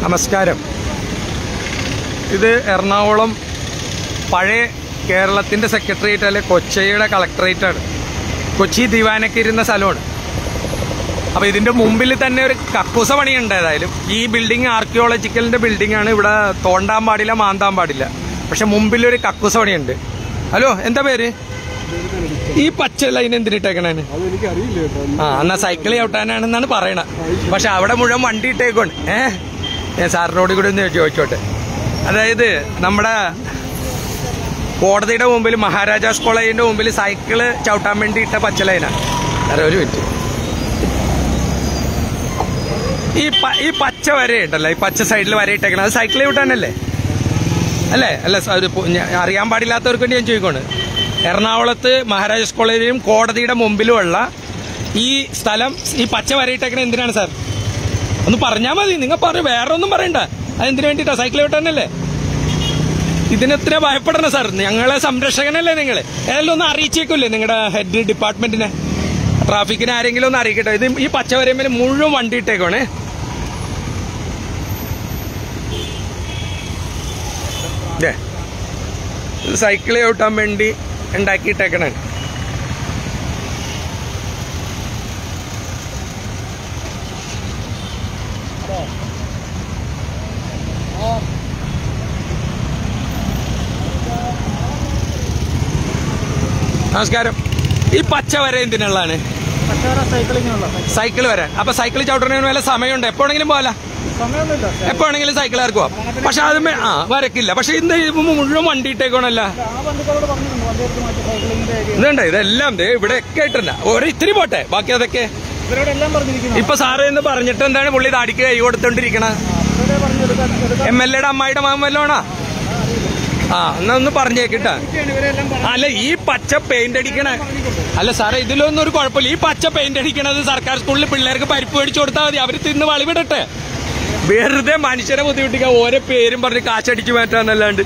നമസ്കാരം ഇത് എറണാകുളം പഴയ കേരളത്തിൻ്റെ സെക്രട്ടേറിയറ്റ് അല്ലെ കൊച്ചിയുടെ കളക്ടറേറ്റ് ആണ് കൊച്ചി ദിവാനൊക്കെ ഇരുന്ന സ്ഥലമാണ് അപ്പോൾ ഇതിൻ്റെ മുമ്പിൽ തന്നെ ഒരു കക്കൂസ പണിയുണ്ട് ഏതായാലും ഈ ബിൽഡിംഗ് ആർക്കിയോളജിക്കലിൻ്റെ ബിൽഡിംഗ് ആണ് ഇവിടെ തോണ്ടാൻ പാടില്ല മാന്താൻ പാടില്ല പക്ഷെ മുമ്പിൽ ഒരു കക്കൂസ പണിയുണ്ട് ഹലോ എന്താ പേര് ഈ പച്ച ലൈൻ എന്തിനിട്ടേക്കണേ അത് എനിക്ക് അറിയില്ല കേട്ടോ ആ എന്നാ സൈക്കിൾ ചവിട്ടാനാണെന്നാണ് പറയണത് പക്ഷെ അവിടെ മുഴുവൻ വണ്ടി ഇട്ടേക്കാണ് ഏ ഞാൻ സാറിനോട് കൂടി ഒന്ന് ചോദിച്ചോട്ടെ അതായത് നമ്മുടെ കോടതിയുടെ മുമ്പിൽ മഹാരാജാസ് കോളേജിന്റെ മുമ്പിൽ സൈക്കിള് ചവിട്ടാൻ വേണ്ടി ഇട്ട പച്ചലൈനാണ് അതെ ഒരു മിനിറ്റ് ഈ പ- ഈ പച്ച വര ഉണ്ടല്ലോ ഈ പച്ച സൈഡിൽ വര ഇട്ടേക്കണം അത് സൈക്കിൾ ചവിട്ടാനല്ലേ അല്ലേ അല്ല സ- ഒരു പു- ഞാൻ അറിയാൻ പാടില്ലാത്തവർക്ക് വേണ്ടി ഞാൻ ചോദിക്കാണ് എറണാകുളത്ത് മഹാരാജാസ് കോളേജിലും കോടതിയുടെ മുമ്പിലുമുള്ള ഈ സ്ഥലം ഈ പച്ച വരയിട്ടേക്കണ എന്തിനാണ് സാർ ഒന്ന് പറഞ്ഞാൽ മതി നിങ്ങൾ പറ വേറെ ഒന്നും പറയണ്ട അതെന്തിനു വേണ്ടിയിട്ടാ സൈക്കിൾ വിട്ടാനല്ലേ ഇതിനെത്ര ഭയപ്പെടണം സാർ ഞങ്ങളെ സംരക്ഷകനല്ലേ നിങ്ങൾ ഏതായാലും ഒന്ന് അറിയിച്ചേക്കൂല്ലേ നിങ്ങളുടെ ഹെഡ് ഡിപ്പാർട്ട്മെന്റിനെ ട്രാഫിക്കിനെ ആരെങ്കിലും ഒന്ന് അറിയിക്കട്ടെ ഇത് ഈ പച്ച വരയുമ്പോൾ മുഴുവൻ വണ്ടി ഇട്ടേക്കോണേ ദേ, ഇത് സൈക്കിൾ ചവിട്ടാൻ വേണ്ടി ഉണ്ടാക്കിയിട്ടേക്കണേ നമസ്കാരം ഈ പച്ച വര എന്തിനുള്ളതാണ് സൈക്ലിങ്ങിനുള്ള സൈക്കിൾ വരാൻ അപ്പൊ സൈക്കിൾ ചവിട്ടുന്നതിന് വല്ല സമയമുണ്ട് എപ്പോഴെങ്കിലും പോകാല സമയമൊന്നുമില്ല എപ്പോഴെങ്കിലും സൈക്കിൾ പോവാം പക്ഷെ അത് മേ- ആ വരക്കില്ല പക്ഷെ ഇന്ന് ഇത് മുഴുവൻ വണ്ടി ഇട്ടേക്കോണല്ല ആ വണ്ടികളോട് പറഞ്ഞിട്ടുണ്ട് വണ്ടി എടുത്ത് മാറ്റി സൈക്ലിങ്ങിന്റെ ഏരിയ ഇതുണ്ട് ഇതെല്ലാം ദേ ഇവിടെ ഒക്കെ ഇട്ടുണ്ട് ഒരു ഇത്തിരി പോട്ടെ ബാക്കി അതൊക്കെ ഇവരോട് എല്ലാം പറഞ്ഞിരിക്കുന്നു ഇപ്പൊ സാറേ എന്ന് പറഞ്ഞിട്ട് എന്താണ് പുള്ളി താടിക്ക് കൈ കൊടുത്തോണ്ടിരിക്കണ ഇവരെ പറഞ്ഞെടുക്കാൻ എടുക്കാൻ എം എൽ എയുടെ അമ്മായിയുടെ മകൻ വല്ലോണാ ആ എന്നാ ഒന്ന് പറഞ്ഞേക്കിട്ടാ ഇവരെല്ലാം പറഞ്ഞു അല്ല ഈ പച്ച പെയിന്റ് അടിക്കണ അല്ല സാറേ ഇതിലൊന്നും ഒരു കുഴപ്പമില്ല ഈ പച്ച പെയിന്റ് അടിക്കണത് സർക്കാർ സ്കൂളിൽ പിള്ളേർക്ക് പരിപ്പ് മേടിച്ചു കൊടുത്താൽ മതി അവര് തിന്ന് വളിവിടട്ടെ വെറുതെ മനുഷ്യരെ ബുദ്ധിമുട്ടിക്കാൻ ഓരോ പേരും പറഞ്ഞ് കാശടിച്ചു മാറ്റാന്നല്ലാണ്ട്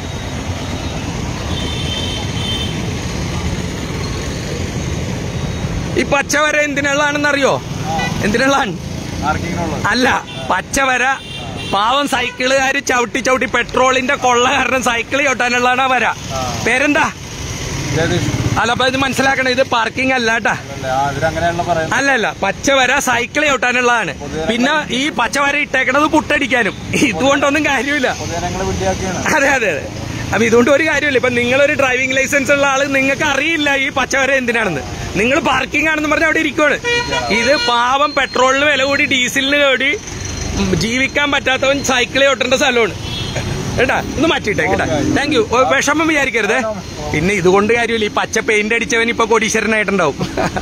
ഈ പച്ചവര എന്തിനുള്ളതാണെന്നറിയോ എന്തിനുള്ളതാണ് അല്ല പച്ചവര പാവം സൈക്കിളുകാര് ചവിട്ടി ചവിട്ടി പെട്രോളിന്റെ കൊള്ള കാരണം സൈക്കിൾ ചവിട്ടാനുള്ളതാണ് ആ വര പേരെന്താ അല്ല അപ്പൊ ഇത് മനസ്സിലാക്കണം ഇത് പാർക്കിംഗ് അല്ല കേട്ടാ അവരങ്ങനെയുള്ള പറയുന്നത് അല്ല അല്ല പച്ചവര സൈക്കിൾ ചവിട്ടാനുള്ളതാണ് പിന്നെ ഈ പച്ചവര ഇട്ടേക്കണത് പുട്ടടിക്കാനും ഇതുകൊണ്ടൊന്നും കാര്യമില്ല പൊതുജനങ്ങളെ വിദ്യാർത്ഥിയാണ് അതെ അതെ അതെ അപ്പൊ ഇതുകൊണ്ട് ഒരു കാര്യമില്ല ഇപ്പൊ നിങ്ങളൊരു ഡ്രൈവിംഗ് ലൈസൻസ് ഉള്ള ആള് നിങ്ങൾക്ക് അറിയില്ല ഈ പച്ചവര എന്തിനാണെന്ന് നിങ്ങൾ പാർക്കിംഗ് ആണെന്ന് പറഞ്ഞ് അവിടെ ഇരിക്കുവാണ് ഇത് പാവം പെട്രോളിന് വില കൂടി ഡീസലിന് കൂടി ഉം, ജീവിക്കാൻ പറ്റാത്തവൻ സൈക്കിൾ ഓട്ടേണ്ട സ്ഥലമാണ് കേട്ടാ ഒന്ന് മാറ്റിയിട്ടേ കേട്ടാ താങ്ക് യു വിഷമം വിചാരിക്കരുതേ പിന്നെ ഇതുകൊണ്ട് കാര്യമില്ല ഈ പച്ച പെയിന്റ് അടിച്ചവൻ ഇപ്പൊ കോടീശ്വരനായിട്ടുണ്ടാവും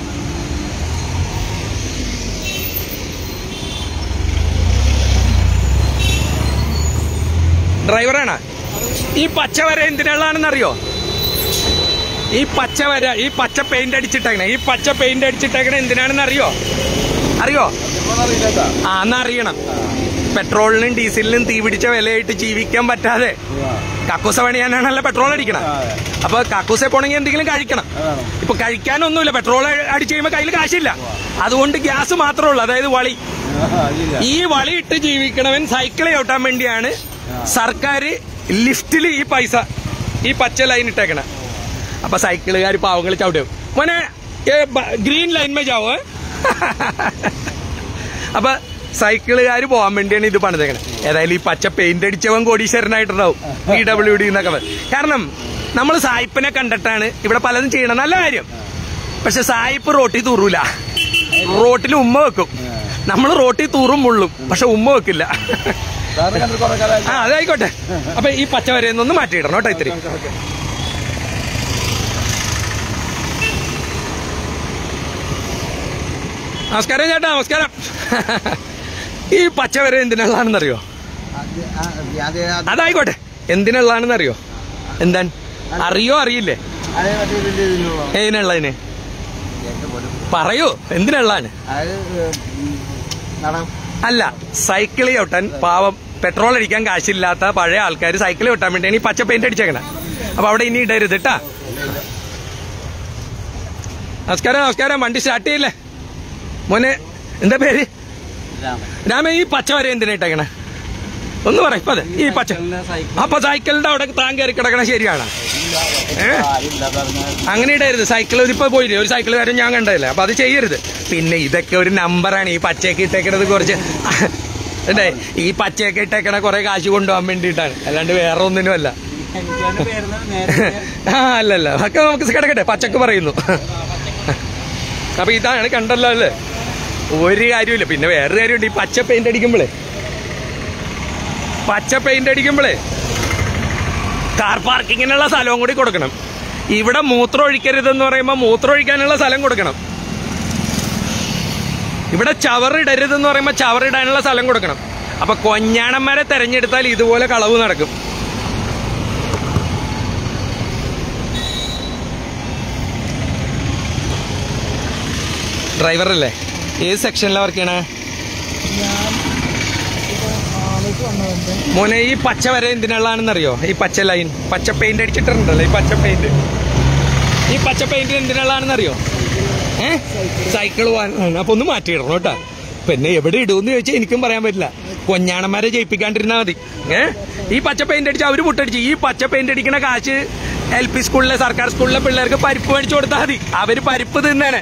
ഡ്രൈവറാണ് ഈ പച്ചവര എന്തിനുള്ളതാണെന്നറിയോ ഈ പച്ചവര ഈ പച്ച പെയിന്റ് അടിച്ചിട്ടേക്കണേ ഈ പച്ച പെയിന്റ് അടിച്ചിട്ടേക്കണേ എന്തിനാണെന്ന് അറിയോ അറിയോ ആ എന്നാ അറിയണം പെട്രോളിനും ഡീസലിനും തീ പിടിച്ച വിലയായിട്ട് ജീവിക്കാൻ പറ്റാതെ കക്കൂസ പണിയാനാണല്ലോ പെട്രോൾ അടിക്കണം അപ്പൊ കക്കൂസ പോണെങ്കിൽ എന്തെങ്കിലും കഴിക്കണം ഇപ്പൊ കഴിക്കാനൊന്നുമില്ല പെട്രോൾ അടിച്ചു കഴിയുമ്പോ കയ്യിൽ കാശില്ല അതുകൊണ്ട് ഗ്യാസ് മാത്രമേ ഉള്ളൂ അതായത് വളി ഈ വളി ഇട്ട് ജീവിക്കണവൻ സൈക്കിൾ ചവിട്ടാൻ വേണ്ടിയാണ് സർക്കാർ ലിഫ്റ്റിൽ ഈ പൈസ ഈ പച്ച ലൈൻ ഇട്ടേക്കണ അപ്പൊ സൈക്കിളുകാർ പാവങ്ങൾ ചവിട്ടും മോനെ ഗ്രീൻ ലൈൻ മേ ജാവോ ഏ? അപ്പൊ സൈക്കിളുകാർ പോകാൻ വേണ്ടിയാണ് ഇത് പണിതേക്കണത് ഏതായാലും ഈ പച്ച പെയിന്റ് അടിച്ചവൻ കോടീശ്വരനായിട്ടുണ്ടാവും പി ഡബ്ല്യു ഡി എന്നൊക്കെ പറയും. കാരണം നമ്മൾ സായിപ്പിനെ കണ്ടിട്ടാണ് ഇവിടെ പലതും ചെയ്യണം നല്ല കാര്യം പക്ഷെ സായിപ്പ് റോട്ടിൽ തൂറൂല റോട്ടിൽ ഉമ്മ വെക്കും നമ്മൾ റോട്ടിൽ തൂറും മുള്ളും പക്ഷെ ഉമ്മ വെക്കില്ല ആ അതായിക്കോട്ടെ അപ്പൊ ഈ പച്ച വരയൊന്ന് മാറ്റിയിടണം കേട്ടോ ഇത്തിരി നമസ്കാരം ചേട്ടാ നമസ്കാരം ഈ പച്ച വര എന്തിനുള്ളതാണെന്നറിയോ അതായിക്കോട്ടെ എന്തിനുള്ളതാണെന്നറിയോ എന്താണ് അറിയോ അറിയില്ലേ ഏതിനുള്ളതിന് പറയൂ എന്തിനുള്ളതാണ് അല്ല സൈക്കിൾ ചവിട്ടാൻ പാവം പെട്രോൾ അടിക്കാൻ കാശില്ലാത്ത പഴയ ആൾക്കാർ സൈക്കിൾ ചവിട്ടാൻ വേണ്ടിയാണ് ഈ പച്ച പെയിന്റ് അടിച്ചേക്കണേ അപ്പൊ അവിടെ ഇനി ഇടരുത് കേട്ടാ നമസ്കാരം നമസ്കാരം വണ്ടി സ്റ്റാർട്ട് ചെയ്യില്ലേ മോനെ എന്താ പേര് രാമ ഈ പച്ച വര എന്തിനാ ഇട്ടേക്കണേ ഒന്ന് പറ ഇപ്പൊ അതെ ഈ പച്ച അപ്പൊ സൈക്കിളിന്റെ അവിടെ താൻ കയറി കിടക്കണ ശരിയാണ് ഏ അങ്ങനെ ഇടരുത് സൈക്കിൾ ഇപ്പൊ പോയില്ലേ ഒരു സൈക്കിൾ കാര്യം ഞാൻ കണ്ടതല്ലേ അപ്പൊ അത് ചെയ്യരുത് പിന്നെ ഇതൊക്കെ ഒരു നമ്പറാണ് ഈ പച്ചയൊക്കെ ഇട്ടേക്കണത് കുറച്ച് അല്ലേ ഈ പച്ചയൊക്കെ ഇട്ടേക്കണ കുറെ കാശ് കൊണ്ടുപോകാൻ വേണ്ടിയിട്ടാണ് അല്ലാണ്ട് വേറെ ഒന്നിനും അല്ല ആ അല്ലല്ല ഒക്കെ നമുക്ക് കിടക്കട്ടെ പച്ചക്ക് പറയുന്നു അപ്പൊ ഇതാണ് കണ്ടല്ലോ അല്ലേ ഒരു കാര്യമില്ല പിന്നെ വേറൊരു കാര്യമുണ്ട് ഈ പച്ച പെയിന്റ് അടിക്കുമ്പോഴേ പച്ച പെയിന്റ് അടിക്കുമ്പോഴേ കാർ പാർക്കിങ്ങിനുള്ള സ്ഥലവും കൂടി കൊടുക്കണം ഇവിടെ മൂത്രം ഒഴിക്കരുതെന്ന് പറയുമ്പോൾ മൂത്രം ഒഴിക്കാനുള്ള സ്ഥലം കൊടുക്കണം ഇവിടെ ചവറിടരുതെന്ന് പറയുമ്പോൾ ചവറിടാനുള്ള സ്ഥലം കൊടുക്കണം അപ്പൊ കൊഞ്ഞാണന്മാരെ തെരഞ്ഞെടുത്താൽ ഇതുപോലെ കളവ് നടക്കും ഡ്രൈവറല്ലേ ഏത് സെക്ഷനിലാണ് വർക്ക് ചെയ്യണേ മോനെ ഈ പച്ച വര എന്തിനുള്ളതാണെന്നറിയോ ഈ പച്ച ലൈൻ പച്ച പെയിന്റ് അടിച്ചിട്ടുണ്ടല്ലോ ഈ പച്ച പെയിന്റ് ഈ പച്ച പെയിന്റ് എന്തിനുള്ളതാണെന്നറിയോ ഏ സൈക്കിൾ പോകാൻ അപ്പൊ ഒന്ന് മാറ്റിയിടണം കേട്ടാ പിന്നെ എവിടെ ഇടുമെന്ന് ചോദിച്ചാൽ എനിക്കും പറയാൻ പറ്റില്ല കൊഞ്ഞാണന്മാരെ ജയിപ്പിക്കാണ്ടിരുന്നാ മതി ഏ ഈ പച്ച പെയിന്റ് അടിച്ച് അവര് പുട്ടടിച്ച് ഈ പച്ച പെയിന്റ് അടിക്കണ കാശ് എൽ പി സ്കൂളിലെ സർക്കാർ സ്കൂളിലെ പിള്ളേർക്ക് പരിപ്പ് മേടിച്ചു കൊടുത്താൽ മതി അവര് പരിപ്പ് തിന്നാണ്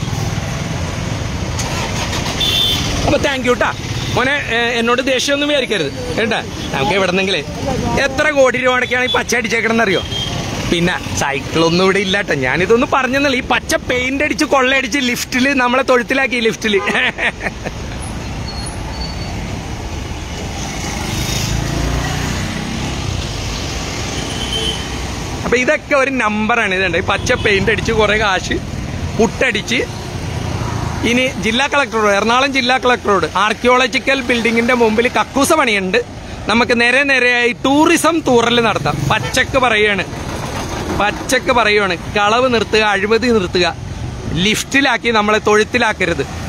അപ്പൊ താങ്ക് യു ട്ടാ മോനെ ഏ, എന്നോട് ദേഷ്യമൊന്നും വിചാരിക്കരുത് കേട്ടാ നമുക്ക് എവിടെന്നെങ്കിലേ എത്ര കോടി രൂപ അടയ്ക്കാണ് ഈ പച്ച അടിച്ചേക്കണെന്ന് അറിയോ പിന്നെ സൈക്കിളൊന്നും ഇവിടെ ഇല്ലാട്ടോ ഞാനിതൊന്ന് പറഞ്ഞെന്നല്ല ഈ പച്ച പെയിന്റ് അടിച്ച് കൊള്ളയടിച്ച് ലിഫ്റ്റില് നമ്മളെ തൊഴുത്തിലാക്കി ലിഫ്റ്റില് അപ്പൊ ഇതൊക്കെ ഒരു നമ്പറാണ് ഇതുണ്ട് ഈ പച്ച പെയിന്റ് അടിച്ച് കുറെ കാശ് പുട്ടടിച്ച് ഇനി ജില്ലാ കളക്ടറോട് എറണാകുളം ജില്ലാ കളക്ടറോട് ആർക്കിയോളജിക്കൽ ബിൽഡിങ്ങിന്റെ മുമ്പിൽ കക്കൂസ പണിയുണ്ട് നമുക്ക് നേരെ നേരെയായി ടൂറിസം ടൂറൽ നടത്താം പച്ചക്ക് പറയാണ് പച്ചക്ക് പറയുവാണ് കളവ് നിർത്തുക അഴിമതി നിർത്തുക ലിഫ്റ്റിലാക്കി നമ്മളെ തൊഴുത്തിലാക്കരുത്